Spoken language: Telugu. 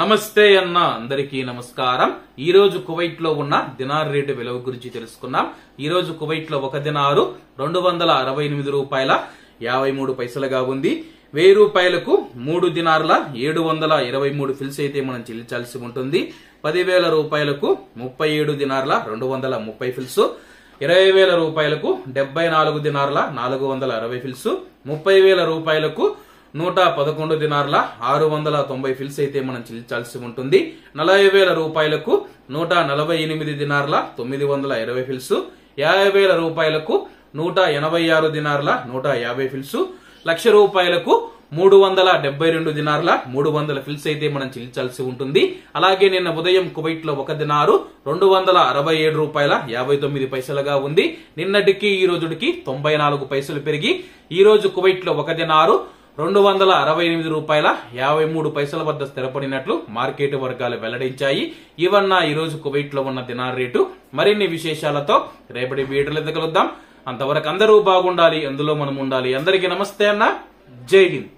నమస్తే అన్న అందరికీ నమస్కారం ఈ రోజు కువైట్ లో ఉన్న దినార్ రేటు విలువ గురించి తెలుసుకున్నాం ఈ రోజు కువైట్ లో ఒక దినారు రెండు వందల అరవై ఎనిమిది రూపాయల యాభై మూడు పైసలుగా ఉంది వెయ్యి రూపాయలకు మూడు దినార్ల ఏడు వందల ఇరవై మూడు ఫిల్స్ అయితే మనం చెల్లించాల్సి ఉంటుంది పదివేల రూపాయలకు ముప్పై ఏడు దినార్ల రెండు వందల ముప్పై ఫిల్స్ ఇరవై వేల రూపాయలకు డెబ్బై నాలుగు దినార్ల నాలుగు వందల అరవై ఫిల్స్ ముప్పై వేల రూపాయలకు నూట పదకొండు దినార్ల ఆరు వందల తొంభై ఫిల్స్ అయితే మనం చెల్లించాల్సి ఉంటుంది నలభై వేల రూపాయలకు నూట నలభై ఎనిమిది దినార్ల తొమ్మిది వందల ఇరవై ఫిల్స్ యాభై వేల రూపాయలకు నూట ఎనభై ఆరు దినార్ల నూట యాభై ఫిల్స్ లక్ష రూపాయలకు మూడు వందల డెబ్బై రెండు దినార్ల మూడు వందల ఫిల్స్ అయితే మనం చెల్లించాల్సి ఉంటుంది అలాగే నిన్న ఉదయం కువైట్ లో ఒక దినారు రెండు వందల అరవై ఏడు రూపాయల యాభై తొమ్మిది పైసలుగా ఉంది నిన్నటికి ఈ రోజుకి తొంభై నాలుగు పైసలు పెరిగి ఈ రోజు కువైట్ లో ఒక దినారు రెండు వందల అరవై ఎనిమిది రూపాయల యాభై మూడు పైసల వద్ద స్థిరపడినట్లు మార్కెట్ వర్గాలు వెల్లడించాయి ఇవన్న ఈ రోజు కువైట్ లో ఉన్న దినార్ రేటు మరిన్ని విశేషాలతో రేపటి వీడియోలో కలుద్దాం అంతవరకు అందరూ బాగుండాలి అందులో మనం ఉండాలి అందరికీ నమస్తే అన్న జై హింద్